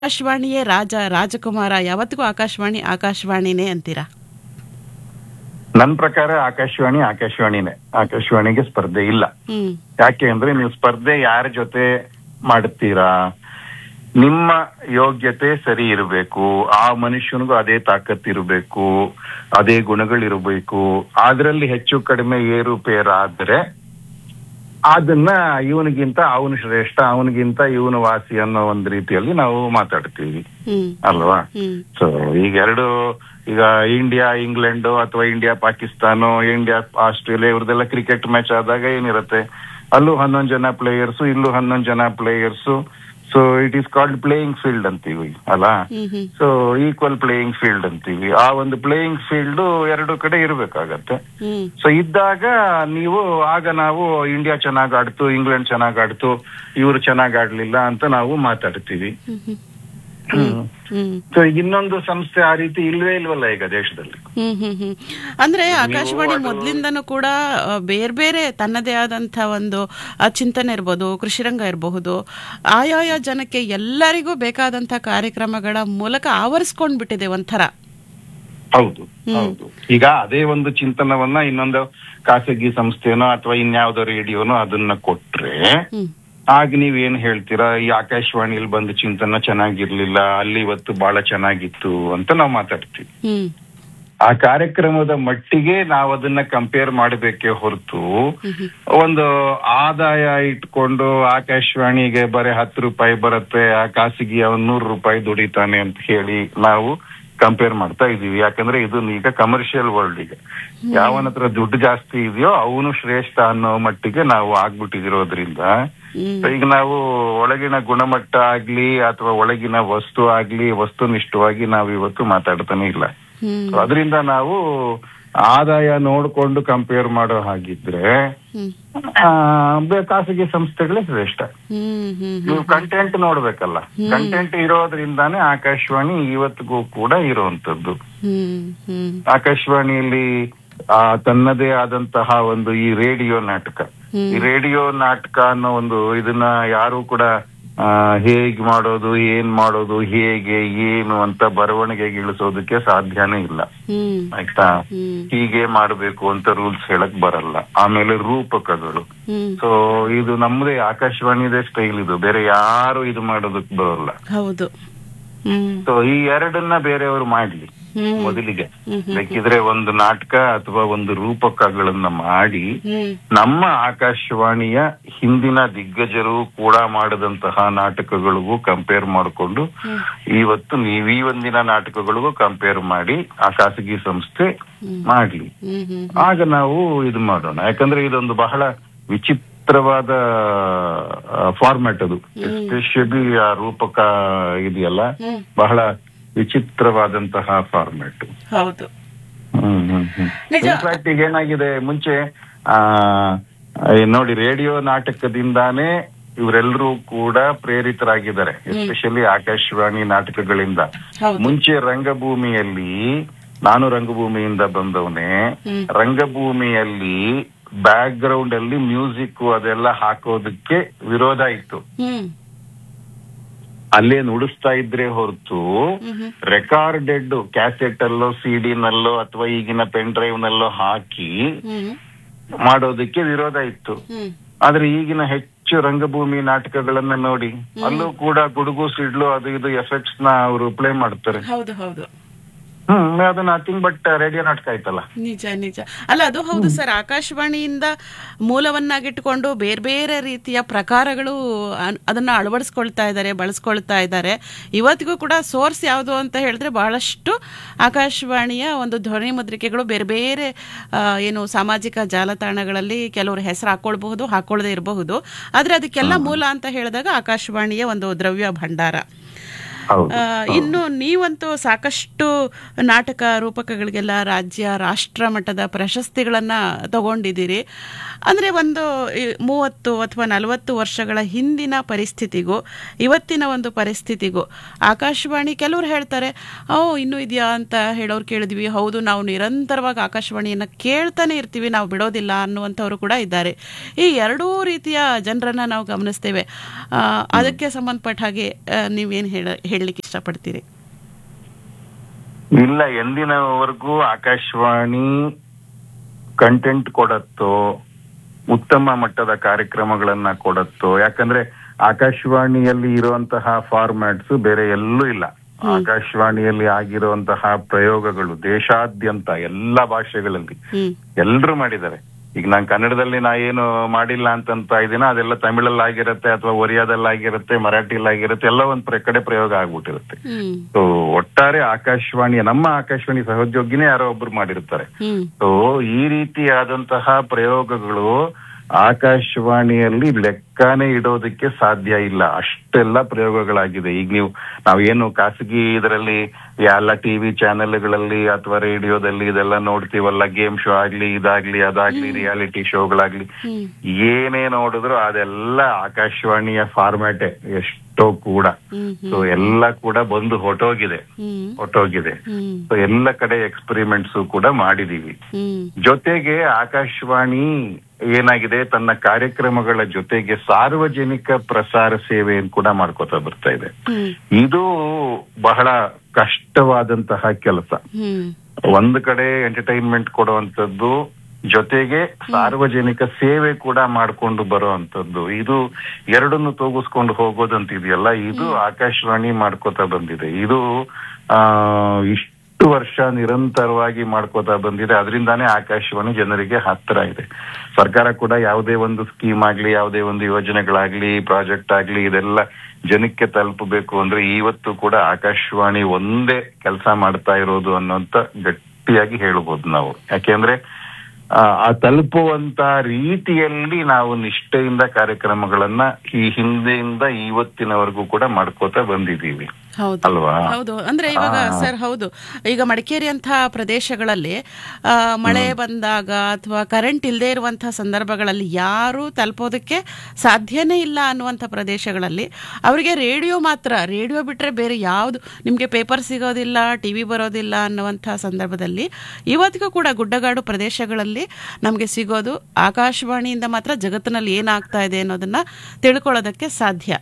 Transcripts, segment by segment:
ಆಕಾಶವಾಣಿಯೇ ರಾಜ ರಾಜಕುಮಾರ ಯಾವತ್ತಿಗೂ ಆಕಾಶವಾಣಿ ಆಕಾಶವಾಣಿನೇ ಅಂತೀರಾ ನನ್ನ ಪ್ರಕಾರ ಆಕಾಶವಾಣಿ ಆಕಾಶವಾಣಿನೇ ಆಕಾಶವಾಣಿಗೆ ಸ್ಪರ್ಧೆ ಇಲ್ಲ ಹ್ಮ್ ಯಾಕೆ ಅಂದ್ರೆ ನೀವು ಸ್ಪರ್ಧೆ ಯಾರ ಜೊತೆ ಮಾಡ್ತೀರಾ ನಿಮ್ಮ ಯೋಗ್ಯತೆ ಸರಿ ಇರಬೇಕು ಆ ಮನುಷ್ಯನಿಗೂ ಅದೇ ತಾಕತ್ ಇರಬೇಕು ಅದೇ ಗುಣಗಳಿರಬೇಕು ಅದರಲ್ಲಿ ಹೆಚ್ಚು ಕಡಿಮೆ ಏರುಪೇರಾದ್ರೆ ಅದನ್ನ ಇವನಿಗಿಂತ ಅವನು ಶ್ರೇಷ್ಠ ಅವನಿಗಿಂತ ಇವನು ವಾಸಿ ಅನ್ನೋ ಒಂದು ರೀತಿಯಲ್ಲಿ ನಾವು ಮಾತಾಡ್ತೀವಿ ಹ್ಮ್ ಅಲ್ವಾ ಹ್ಮ್ ಸೊ ಈಗ ಎರಡು ಈಗ ಇಂಡಿಯಾ ಇಂಗ್ಲೆಂಡ್ ಅಥವಾ ಇಂಡಿಯಾ ಪಾಕಿಸ್ತಾನ ಇಂಡಿಯಾ ಆಸ್ಟ್ರೇಲಿಯಾ ಇವ್ರದೆಲ್ಲ ಕ್ರಿಕೆಟ್ ಮ್ಯಾಚ್ ಆದಾಗ ಏನಿರುತ್ತೆ ಅಲ್ಲೂ ಹನ್ನೊಂದು ಜನ ಪ್ಲೇಯರ್ಸ್ ಇಲ್ಲೂ ಹನ್ನೊಂದು ಜನ players so it is called playing field ಅಂತೀವಿ ಅಲ್ಲ hmm hmm so equal playing field ಅಂತೀವಿ ಆ ಒಂದು ಪ್ಲೇಯಿಂಗ್ ಫೀಲ್ಡ್ ಎರಡು ಕಡೆ ಇರಬೇಕಾಗತ್ತೆ ಹ್ಮ್ ಸೊ ಇದ್ದಾಗ ನೀವು ಆಗ ನಾವು ಇಂಡಿಯಾ ಚೆನ್ನಾಗ್ ಆಡ್ತು ಇಂಗ್ಲೆಂಡ್ ಚೆನ್ನಾಗ್ ಆಡ್ತು ಇವರು ಚೆನ್ನಾಗ್ ಆಡ್ಲಿಲ್ಲ ಅಂತ ನಾವು ಮಾತಾಡ್ತೀವಿ ಹ್ಮ್ ಹ್ಮ್ ಹ್ಮ್. ಹ್ಮ್ ಸೊ ಈಗ ಇನ್ನೊಂದು ಸಂಸ್ಥೆ ಆ ರೀತಿ ಇಲ್ವೇ ಇಲ್ವಲ್ಲ ಈಗ ದೇಶದಲ್ಲಿ ಹ್ಮ್ ಹ್ಮ್ ಹ್ಮ್ ಅಂದ್ರೆ ಆಕಾಶವಾಣಿ ಮೊದ್ಲಿಂದನೂ ಕೂಡ ಆ, ಬೇರೆ ಬೇರೆ ತನ್ನದೇ ಆದಂತ ಒಂದು ಆ, ಚಿಂತನೆ ಇರ್ಬೋದು ಕೃಷಿರಂಗ ಇರಬಹುದು ಆಯಾಯ ಜನಕ್ಕೆ ಎಲ್ಲರಿಗೂ ಬೇಕಾದಂತ ಕಾರ್ಯಕ್ರಮಗಳ ಮೂಲಕ ಆವರಿಸ್ಕೊಂಡ್ಬಿಟ್ಟಿದೆ ಒಂಥರ ಹೌದು ಹೌದು ಈಗ ಅದೇ ಒಂದು ಚಿಂತನವನ್ನ ಇನ್ನೊಂದು ಖಾಸಗಿ ಸಂಸ್ಥೆನೋ ಅಥವಾ ಇನ್ಯಾವುದೋ ರೇಡಿಯೋನೋ ಅದನ್ನ ಕೊಟ್ರೆ ಹ್ಮ್ ಆಗ ನೀವ್ ಏನ್ ಹೇಳ್ತೀರಾ ಈ ಆಕಾಶವಾಣಿಯಲ್ಲಿ ಬಂದ ಚಿಂತನ ಚೆನ್ನಾಗಿರ್ಲಿಲ್ಲ ಅಲ್ಲಿ ಇವತ್ತು ಬಹಳ ಚೆನ್ನಾಗಿತ್ತು ಅಂತ ನಾವು ಮಾತಾಡ್ತೀವಿ ಹ್ಮ್ ಆ ಕಾರ್ಯಕ್ರಮದ ಮಟ್ಟಿಗೆ ನಾವು ಅದನ್ನ ಕಂಪೇರ್ ಮಾಡಬೇಕೇ ಹೊರತು ಹ್ಮ್ ಹ್ಮ್ ಒಂದು ಆದಾಯ ಇಟ್ಕೊಂಡು ಆಕಾಶವಾಣಿಗೆ ಬರೀ ಹತ್ತು ರೂಪಾಯಿ ಬರುತ್ತೆ ಆ ಖಾಸಗಿ ಅವನ್ ನೂರು ರೂಪಾಯಿ ದುಡಿತಾನೆ ಅಂತ ಹೇಳಿ ನಾವು ಕಂಪೇರ್ ಮಾಡ್ತಾ ಇದೀವಿ ಯಾಕಂದ್ರೆ ಇದು ಈಗ ಕಮರ್ಷಿಯಲ್ ವರ್ಲ್ಡ್ ಈಗ ಯಾವನ ಹತ್ರ ದುಡ್ಡು ಜಾಸ್ತಿ ಇದೆಯೋ ಅವನು ಶ್ರೇಷ್ಠ ಅನ್ನೋ ಮಟ್ಟಿಗೆ ನಾವು ಆಗ್ಬಿಟ್ಟಿದಿರೋದ್ರಿಂದ ಹ್ಮ್ ಈಗ ನಾವು ಒಳಗಿನ ಗುಣಮಟ್ಟ ಆಗ್ಲಿ ಅಥವಾ ಒಳಗಿನ ವಸ್ತು ಆಗ್ಲಿ ವಸ್ತುನಿಷ್ಠವಾಗಿ ನಾವು ಇವತ್ತು ಮಾತಾಡ್ತಾನೆ ಇಲ್ಲ ಹ್ಮ್ So ಅದರಿಂದ ನಾವು ಆದಾಯ ನೋಡ್ಕೊಂಡು ಕಂಪೇರ್ ಮಾಡೋ ಹಾಗಿದ್ರೆ ಹ್ಮ್ ಆ, ಬೆ- ಖಾಸಗಿ ಸಂಸ್ಥೆಗಳೇ ಶ್ರೇಷ್ಠ ಹ್ಮ್ ಹ್ಮ್ ನೀವು ಕಂಟೆಂಟ್ ನೋಡ್ಬೇಕಲ್ಲ ಕಂಟೆಂಟ್ ಇರೋದ್ರಿಂದಾನೇ ಆಕಾಶವಾಣಿ ಇವತ್ತಿಗೂ ಕೂಡ ಇರುವಂತದ್ದು ಹ್ಮ್ ಹ್ಮ್ ಆಕಾಶವಾಣಿಯಲ್ಲಿ ಆ ತನ್ನದೇ ಆದಂತಹ ಒಂದು ಈ ರೇಡಿಯೋ ನಾಟಕ ಈ ರೇಡಿಯೋ ನಾಟಕ ಅನ್ನೋ ಒಂದು ಇದನ್ನ ಯಾರು ಕೂಡ ಆ, ಹೇಗ್ ಮಾಡೋದು ಏನ್ ಮಾಡೋದು ಹೇಗೆ ಏನು ಅಂತ ಬರವಣಿಗೆಗೆ ಇಳಿಸೋದಕ್ಕೆ ಸಾಧ್ಯನೇ ಇಲ್ಲ ಹ್ಮ್ ಆಯ್ತಾ ಹ್ಮ್ ಹೀಗೆ ಮಾಡ್ಬೇಕು ಅಂತ ರೂಲ್ಸ್ ಹೇಳಕ್ ಬರಲ್ಲ ಆಮೇಲೆ ರೂಪಕಗಳು ಹ್ಮ್ ಸೊ ಇದು ನಮ್ಮದೇ ಆಕಾಶವಾಣಿದೇ ಸ್ಟೈಲ್ ಇದು ಬೇರೆ ಯಾರು ಇದು ಮಾಡೋದಕ್ ಬರೋಲ್ಲ ಹೌದು ಹ್ಮ್ ಸೊ ಈ ಎರಡನ್ನ ಬೇರೆಯವರು ಮಾಡ್ಲಿ ಹ್ಮ್ ಮೊದಲಿಗೆ ಹ್ಮ್ ಹ್ಮ್ ಬೇಕಿದ್ರೆ ಒಂದು ನಾಟಕ ಅಥವಾ ಒಂದು ರೂಪಕಗಳನ್ನ ಮಾಡಿ ಹ್ಮ್ ನಮ್ಮ ಆಕಾಶವಾಣಿಯ ಹಿಂದಿನ ದಿಗ್ಗಜರು ಕೂಡ ಮಾಡದಂತಹ ನಾಟಕಗಳಿಗೂ ಕಂಪೇರ್ ಮಾಡಿಕೊಂಡು ಇವತ್ತು ನೀವು ಈ ಒಂದಿನ ನಾಟಕಗಳಿಗೂ ಕಂಪೇರ್ ಮಾಡಿ ಆ ಖಾಸಗಿ ಸಂಸ್ಥೆ ಮಾಡ್ಲಿ ಹ್ಮ್ ಹ್ಮ್ ಆಗ ನಾವು ಇದು ಮಾಡೋಣ ಯಾಕಂದ್ರೆ ಇದೊಂದು ಬಹಳ ವಿಚಿತ್ರವಾದ ಫಾರ್ಮ್ಯಾಟ್ ಅದು ಎಸ್ಪೆಷಲಿ ಆ ರೂಪಕ ಇದೆಯಲ್ಲ ಹ್ಮ್ ಬಹಳ ವಿಚಿತ್ರವಾದಂತಹ ಫಾರ್ಮ್ಯಾಟ್ ಹೌದು ಹ್ಮ್ ಹ್ಮ್ ಹ್ಮ್ ನಿಜ. ಇನ್ಫ್ಯಾಕ್ಟ್ ಈಗ ಏನಾಗಿದೆ ಮುಂಚೆ ಆ ಈ ನೋಡಿ ರೇಡಿಯೋ ನಾಟಕದಿಂದಾನೇ ಇವರೆಲ್ಲರೂ ಕೂಡ ಪ್ರೇರಿತರಾಗಿದ್ದಾರೆ ಎಸ್ಪೆಷಲಿ ಆಕಾಶವಾಣಿ ನಾಟಕಗಳಿಂದ ಹೌದು ಮುಂಚೆ ರಂಗಭೂಮಿಯಲ್ಲಿ ನಾನು ರಂಗಭೂಮಿಯಿಂದ ಬಂದವನೇ ಹ್ಮ್. ರಂಗಭೂಮಿಯಲ್ಲಿ ಬ್ಯಾಕ್ ಗ್ರೌಂಡ್ ಅಲ್ಲಿ ಮ್ಯೂಸಿಕ್ ಅದೆಲ್ಲ ಹಾಕೋದಕ್ಕೆ ವಿರೋಧ ಇತ್ತು ಹ್ಮ್ ಅಲ್ಲೇ ನುಡಿಸ್ತಾ ಇದ್ರೆ ಹೊರತು ಹ್ಮ್ ಹ್ಮ್ ರೆಕಾರ್ಡೆಡ್ ಕ್ಯಾಸೆಟ್ ಅಲ್ಲೋ ಸಿಡಿ ನಲ್ಲೋ ಅಥವಾ ಈಗಿನ ಪೆನ್ ಡ್ರೈವ್ ನಲ್ಲೋ ಹಾಕಿ ಹ್ಮ್ ಮಾಡೋದಕ್ಕೆ ವಿರೋಧ ಇತ್ತು ಹ್ಮ್ ಆದ್ರೆ ಈಗಿನ ಹೆಚ್ಚು ರಂಗಭೂಮಿ ನಾಟಕಗಳನ್ನ ನೋಡಿ ಅಲ್ಲೂ ಕೂಡ ಗುಡುಗು ಸಿಡ್ಲು ಅದು ಇದು ಎಫೆಕ್ಟ್ಸ್ ನ ಅವರು ಪ್ಲೇ ಮಾಡ್ತಾರೆ ಹೌದು ಹೌದು ಹ್ಮ್ ಅದು ನಥಿಂಗ್ ಬಟ್ ರೇಡಿಯೋ ನಾಟಕ ಆಯ್ತಲ್ಲ ನಿಜ ನಿಜ ಅಲ್ಲ ಅದು ಹೌದು ಸರ್ ಆಕಾಶವಾಣಿಯಿಂದ ಮೂಲವನ್ನಾಗಿಟ್ಟುಕೊಂಡು ಬೇರೆ ಬೇರೆ ರೀತಿಯ ಪ್ರಕಾರಗಳು ಅನ್- ಅದನ್ನ ಅಳವಡಿಸ್ಕೊಳ್ತಾ ಇದ್ದಾರೆ ಬಳಸ್ಕೊಳ್ತಾ ಇದ್ದಾರೆ ಇವತ್ತಿಗೂ ಕೂಡ ಸೋರ್ಸ್ ಯಾವುದು ಅಂತ ಹೇಳಿದ್ರೆ ಬಹಳಷ್ಟು ಆಕಾಶವಾಣಿಯ ಒಂದು ಧ್ವನಿ ಮುದ್ರಿಕೆಗಳು ಬೇರೆ ಬೇರೆ ಆ, ಏನು ಸಾಮಾಜಿಕ ಜಾಲತಾಣಗಳಲ್ಲಿ ಕೆಲವರು ಹೆಸರು ಹಾಕೊಳ್ಬಹುದು ಹಾಕೊಳ್ಳದೆ ಇರಬಹುದು ಆದ್ರೆ ಅದಕ್ಕೆಲ್ಲ ಮೂಲ ಅಂತ ಹೇಳಿದಾಗ ಆಕಾಶವಾಣಿಯ ಒಂದು ದ್ರವ್ಯ ಭಂಡಾರ ಹೌದು ಆ, ಇನ್ನು ನೀವಂತೂ ಸಾಕಷ್ಟು ನಾಟಕ ರೂಪಕಗಳಿಗೆಲ್ಲ ರಾಜ್ಯ ರಾಷ್ಟ್ರ ಮಟ್ಟದ ಪ್ರಶಸ್ತಿಗಳನ್ನ ತಗೊಂಡಿದ್ದೀರಿ ಅಂದ್ರೆ ಒಂದು ಈ ಮೂವತ್ತು ಅಥವಾ ನಲವತ್ತು ವರ್ಷಗಳ ಹಿಂದಿನ ಪರಿಸ್ಥಿತಿಗೂ ಇವತ್ತಿನ ಒಂದು ಪರಿಸ್ಥಿತಿಗೂ ಆಕಾಶವಾಣಿ ಕೆಲವರು ಹೇಳ್ತಾರೆ ಓ ಇನ್ನೂ ಇದೆಯಾ ಅಂತ ಹೇಳೋರು ಕೇಳಿದ್ವಿ ಹೌದು ನಾವು ನಿರಂತರವಾಗಿ ಆಕಾಶವಾಣಿಯನ್ನ ಕೇಳ್ತಾನೆ ಇರ್ತೀವಿ ನಾವು ಬಿಡೋದಿಲ್ಲ ಅನ್ನುವಂಥವ್ರು ಕೂಡ ಇದ್ದಾರೆ ಈ ಎರಡೂ ರೀತಿಯ ಜನರನ್ನ ನಾವು ಗಮನಿಸ್ತೇವೆ ಆ, ಅದಕ್ಕೆ ಸಂಬಂಧಪಟ್ಟ ಹಾಗೆ ಆ, ನೀವೇನು ಹೇಳ ಹೇಳಿ ಹೇಳಲಿಕ್ಕೆ ಇಷ್ಟಪಡ್ತೀರಿ ಇಲ್ಲ ಎಂದಿನವರೆಗೂ ಆಕಾಶವಾಣಿ ಕಂಟೆಂಟ್ ಕೊಡತ್ತೋ ಉತ್ತಮ ಮಟ್ಟದ ಕಾರ್ಯಕ್ರಮಗಳನ್ನ ಕೊಡತ್ತೋ ಯಾಕಂದ್ರೆ ಆಕಾಶವಾಣಿಯಲ್ಲಿ ಇರುವಂತಹ ಫಾರ್ಮ್ಯಾಟ್ಸ್ ಬೇರೆ ಎಲ್ಲೂ ಇಲ್ಲ ಆಕಾಶವಾಣಿಯಲ್ಲಿ ಆಗಿರುವಂತಹ ಪ್ರಯೋಗಗಳು ದೇಶಾದ್ಯಂತ ಎಲ್ಲ ಭಾಷೆಗಳಲ್ಲಿ ಹ್ಮ್ ಎಲ್ರು ಮಾಡಿದ್ದಾರೆ ಈಗ ನಾನ್ ಕನ್ನಡದಲ್ಲಿ ನಾ ಏನು ಮಾಡಿಲ್ಲ ಅಂತಂತ ಇದೀನ ಅದೆಲ್ಲ ತಮಿಳಲ್ಲಿ ಆಗಿರುತ್ತೆ ಅಥವಾ ಒರಿಯಾದಲ್ಲಿ ಆಗಿರುತ್ತೆ ಮರಾಠಿಯಲ್ಲಿ ಆಗಿರುತ್ತೆ ಎಲ್ಲ ಒಂದ್ ಪ್ರ- ಕಡೆ ಪ್ರಯೋಗ ಆಗ್ಬಿಟ್ಟಿರುತ್ತೆ ಹ್ಮ್ ಸೊ ಒಟ್ಟಾರೆ ಆಕಾಶವಾಣಿ ನಮ್ಮ ಆಕಾಶವಾಣಿ ಸಹೋದ್ಯೋಗಿನೇ ಯಾರೋ ಒಬ್ರು ಮಾಡಿರ್ತಾರೆ ಹ್ಮ್ ಸೊ ಈ ರೀತಿಯಾದಂತಹ ಪ್ರಯೋಗಗಳು ಆಕಾಶವಾಣಿಯಲ್ಲಿ ಲೆಕ್ಕನೇ ಇಡೋದಕ್ಕೆ ಸಾಧ್ಯ ಇಲ್ಲ ಅಷ್ಟೆಲ್ಲ ಪ್ರಯೋಗಗಳಾಗಿದೆ ಈಗ ನೀವು ನಾವೇನು ಖಾಸಗಿ ಇದರಲ್ಲಿ ಎಲ್ಲ ಟಿವಿ ಚಾನೆಲ್ಗಳಲ್ಲಿ ಅಥವಾ ರೇಡಿಯೋದಲ್ಲಿ ಇದೆಲ್ಲ ನೋಡ್ತೀವಲ್ಲ ಗೇಮ್ ಶೋ ಆಗ್ಲಿ ಇದಾಗ್ಲಿ ಅದಾಗ್ಲಿ ರಿಯಾಲಿಟಿ ಶೋಗಳಾಗ್ಲಿ ಹ್ಮ್ ಏನೇ ನೋಡಿದ್ರು ಅದೆಲ್ಲ ಆಕಾಶವಾಣಿಯ ಫಾರ್ಮ್ಯಾಟೆ ಎಷ್ಟೋ ಕೂಡ ಹ್ಮ್ ಸೊ ಎಲ್ಲ ಕೂಡ ಬಂದು ಹೊಟ್ಟೋಗಿದೆ ಹ್ಮ್ ಹೊಟ್ಟೋಗಿದೆ ಹ್ಮ್ ಸೊ ಎಲ್ಲ ಕಡೆ ಎಕ್ಸ್ಪೆರಿಮೆಂಟ್ಸ್ ಕೂಡ ಮಾಡಿದೀವಿ ಹ್ಮ್ ಜೊತೆಗೆ ಆಕಾಶವಾಣಿ ಏನಾಗಿದೆ ತನ್ನ ಕಾರ್ಯಕ್ರಮಗಳ ಜೊತೆಗೆ ಸಾರ್ವಜನಿಕ ಪ್ರಸಾರ ಸೇವೆಯನ್ನು ಕೂಡ ಮಾಡ್ಕೋತಾ ಬರ್ತಾ ಇದೆ ಹ್ಮ್ ಇದು ಬಹಳ ಕಷ್ಟವಾದಂತಹ ಕೆಲಸ ಹ್ಮ್ ಒಂದು ಕಡೆ ಎಂಟರ್ಟೈನ್ಮೆಂಟ್ ಕೊಡುವಂತದ್ದು ಜೊತೆಗೆ ಸಾರ್ವಜನಿಕ ಸೇವೆ ಕೂಡ ಮಾಡ್ಕೊಂಡು ಬರುವಂತದ್ದು ಇದು ಎರಡನ್ನು ತೂಗಿಸ್ಕೊಂಡು ಹೋಗೋದಂತಿದೆಯಲ್ಲ ಇದು ಆಕಾಶವಾಣಿ ಮಾಡ್ಕೋತಾ ಬಂದಿದೆ ಇದು ಆ ಇಷ್ಟು ವರ್ಷ ನಿರಂತರವಾಗಿ ಮಾಡ್ಕೋತಾ ಬಂದಿದೆ ಅದರಿಂದಾನೇ ಆಕಾಶವಾಣಿ ಜನರಿಗೆ ಹತ್ತಿರ ಇದೆ ಸರ್ಕಾರ ಕೂಡ ಯಾವುದೇ ಒಂದು ಸ್ಕೀಮ್ ಆಗ್ಲಿ ಯಾವುದೇ ಒಂದು ಯೋಜನೆಗಳಾಗ್ಲಿ ಪ್ರಾಜೆಕ್ಟ್ ಆಗ್ಲಿ ಇದೆಲ್ಲ ಜನಕ್ಕೆ ತಲುಪಬೇಕು ಅಂದ್ರೆ ಇವತ್ತು ಕೂಡ ಆಕಾಶವಾಣಿ ಒಂದೇ ಕೆಲಸ ಮಾಡ್ತಾ ಇರೋದು ಅನ್ನೋಂತ ಗಟ್ಟಿಯಾಗಿ ಹೇಳ್ಬೋದು ನಾವು ಯಾಕೆಂದ್ರೆ ಆ ಆ ತಲುಪುವಂತ ರೀತಿಯಲ್ಲಿ ನಾವು ನಿಷ್ಠೆಯಿಂದ ಕಾರ್ಯಕ್ರಮಗಳನ್ನ ಈ ಹಿಂದೆಯಿಂದ ಇವತ್ತಿನವರೆಗೂ ಕೂಡ ಮಾಡ್ಕೋತಾ ಬಂದಿದ್ದೀವಿ ಹೌದು ಅಲ್ವಾ ಹೌದು ಅಂದ್ರೆ ಇವಾಗ ಸರ್ ಹೌದು ಈಗ ಮಡಿಕೇರಿ ಅಂತಹ ಪ್ರದೇಶಗಳಲ್ಲಿ ಆ, ಮಳೆ ಬಂದಾಗ ಅಥವಾ ಕರೆಂಟ್ ಇಲ್ಲದೆ ಇರುವಂತಹ ಸಂದರ್ಭಗಳಲ್ಲಿ ಯಾರು ತಲುಪೋದಕ್ಕೆ ಸಾಧ್ಯನೇ ಇಲ್ಲ ಅನ್ನುವಂಥ ಪ್ರದೇಶಗಳಲ್ಲಿ ಅವರಿಗೆ ರೇಡಿಯೋ ಮಾತ್ರ ರೇಡಿಯೋ ಬಿಟ್ರೆ ಬೇರೆ ಯಾವುದು ನಿಮಗೆ ಪೇಪರ್ ಸಿಗೋದಿಲ್ಲ ಟಿವಿ ಬರೋದಿಲ್ಲ ಅನ್ನುವಂಥ ಸಂದರ್ಭದಲ್ಲಿ ಇವತ್ತಿಗೂ ಕೂಡ ಗುಡ್ಡಗಾಡು ಪ್ರದೇಶಗಳಲ್ಲಿ ನಮಗೆ ಸಿಗೋದು ಆಕಾಶವಾಣಿಯಿಂದ ಮಾತ್ರ ಜಗತ್ತಿನಲ್ಲಿ ಏನಾಗ್ತಾ ಇದೆ ಅನ್ನೋದನ್ನ ತಿಳ್ಕೊಳ್ಳೋದಕ್ಕೆ ಸಾಧ್ಯ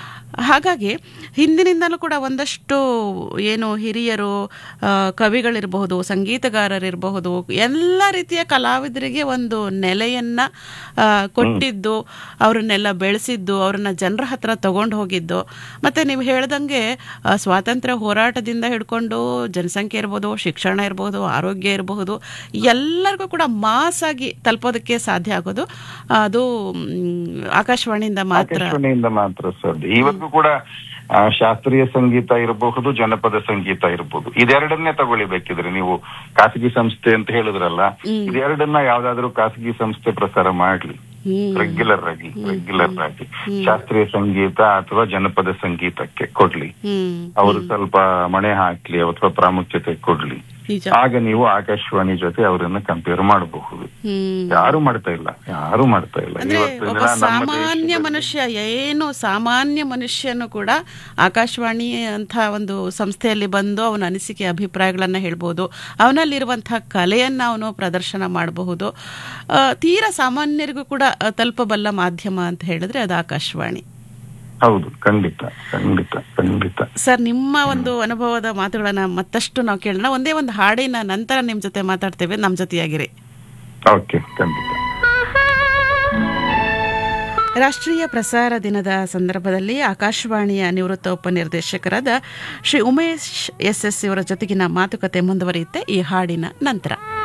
ಹಾಗಾಗಿ ಹಿಂದಿನಿಂದಲೂ ಕೂಡ ಒಂದಷ್ಟು ಏನು ಹಿರಿಯರು ಆ, ಕವಿಗಳಿರಬಹುದು ಸಂಗೀತಗಾರರಿರಬಹುದು ಎಲ್ಲ ರೀತಿಯ ಕಲಾವಿದರಿಗೆ ಒಂದು ನೆಲೆಯನ್ನ ಆ, ಕೊಟ್ಟಿದ್ದು ಅವ್ರನ್ನೆಲ್ಲ ಬೆಳೆಸಿದ್ದು ಅವ್ರನ್ನ ಜನರ ಹತ್ರ ತಗೊಂಡು ಹೋಗಿದ್ದು ಮತ್ತೆ ನೀವು ಹೇಳ್ದಂಗೆ ಆ, ಸ್ವಾತಂತ್ರ್ಯ ಹೋರಾಟದಿಂದ ಹಿಡ್ಕೊಂಡು ಜನಸಂಖ್ಯೆ ಇರ್ಬೋದು ಶಿಕ್ಷಣ ಇರ್ಬೋದು ಆರೋಗ್ಯ ಇರಬಹುದು ಎಲ್ಲರಿಗೂ ಕೂಡ ಮಾಸ್ ಆಗಿ ತಲುಪೋದಕ್ಕೆ ಸಾಧ್ಯ ಆಗೋದು ಅದು ಮ್, ಆಕಾಶವಾಣಿಯಿಂದ ಮಾತ್ರ ಆಕಾಶವಾಣಿಯಿಂದ ಮಾತ್ರ ಸಾಧ್ಯ ಇವತ್ತು ಕೂಡ ಆ, ಶಾಸ್ತ್ರೀಯ ಸಂಗೀತ ಇರಬಹುದು ಜನಪದ ಸಂಗೀತ ಇರಬಹುದು ಇದೆರಡನ್ನೇ ತಗೊಳ್ಳಿಬೇಕಿದ್ರೆ ನೀವು ಖಾಸಗಿ ಸಂಸ್ಥೆ ಅಂತ ಹೇಳಿದ್ರಲ್ಲ ಇದೆರಡನ್ನ ಯಾವ್ದಾದ್ರು ಖಾಸಗಿ ಸಂಸ್ಥೆ ಪ್ರಸಾರ ಮಾಡ್ಲಿ ಹ್ಮ್ ರೆಗ್ಯುಲರ್ ಆಗಿ ರೆಗ್ಯುಲರ್ ಆಗಿ ಶಾಸ್ತ್ರೀಯ ಸಂಗೀತ ಅಥವಾ ಜನಪದ ಸಂಗೀತಕ್ಕೆ ಕೊಡ್ಲಿ ಹ್ಮ್ ಅವರು ಸ್ವಲ್ಪ ಮಣೆ ಹಾಕ್ಲಿ ಅಥವಾ ಪ್ರಾಮುಖ್ಯತೆ ಕೊಡ್ಲಿ ನಿಜ ಆಗ ನೀವು ಆಕಾಶವಾಣಿ ಜೊತೆ ಅವರನ್ನ ಕಂಪೇರ್ ಮಾಡಬಹುದು ಹ್ಮ್ ಯಾರು ಮಾಡ್ತಾ ಇಲ್ಲ ಯಾರು ಮಾಡ್ತಾ ಇಲ್ಲ ಅಂದ್ರೆ ಇವತ್ತಿನ ಒಬ್ಬ ದಿನ ನಮ್ಮ ಸಾಮಾನ್ಯ ದೇಶದಲ್ಲಿ- ಮನುಷ್ಯ ಏನು ಸಾಮಾನ್ಯ ಮನುಷ್ಯನು ಕೂಡ ಆಕಾಶವಾಣಿ ಅಂತ ಒಂದು ಸಂಸ್ಥೆಯಲ್ಲಿ ಬಂದು ಅವನ ಅನಿಸಿಕೆ ಅಭಿಪ್ರಾಯಗಳನ್ನ ಹೇಳ್ಬೋದು ಅವನಲ್ಲಿರುವಂತಹ ಕಲೆಯನ್ನ ಅವನು ಪ್ರದರ್ಶನ ಮಾಡಬಹುದು ಆ, ತೀರಾ ಸಾಮಾನ್ಯರಿಗೂ ಕೂಡ ಆ, ತಲುಪಬಲ್ಲ ಮಾಧ್ಯಮ ಅಂತ ಹೇಳಿದ್ರೆ ಅದು ಆಕಾಶವಾಣಿ ಹೌದು ಖಂಡಿತ ಖಂಡಿತ ಖಂಡಿತ ಸರ್ ನಿಮ್ಮ ಒಂದು ಅನುಭವದ ಮಾತುಗಳನ್ನ ಮತ್ತಷ್ಟು ನಾವು ಕೇಳೋಣ ಒಂದೇ ಒಂದು ಹಾಡಿನ ನಂತರ ನಿಮ್ಮ ಜೊತೆ ಮಾತಾಡ್ತೇವೆ ನಮ್ಮ ಜೊತೆಯಾಗಿರಿ ಓಕೆ ಖಂಡಿತ ರಾಷ್ಟ್ರೀಯ ಪ್ರಸಾರ ದಿನದ ಸಂದರ್ಭದಲ್ಲಿ ಆಕಾಶವಾಣಿಯ ನಿವೃತ್ತ ಉಪನಿರ್ದೇಶಕರಾದ ಶ್ರೀ ಉಮೇಶ್ ಎಸ್ ಎಸ್ ಇವರ ಜೊತೆಗಿನ ಮಾತುಕತೆ ಮುಂದುವರಿಯುತ್ತೆ ಈ ಹಾಡಿನ ನಂತರ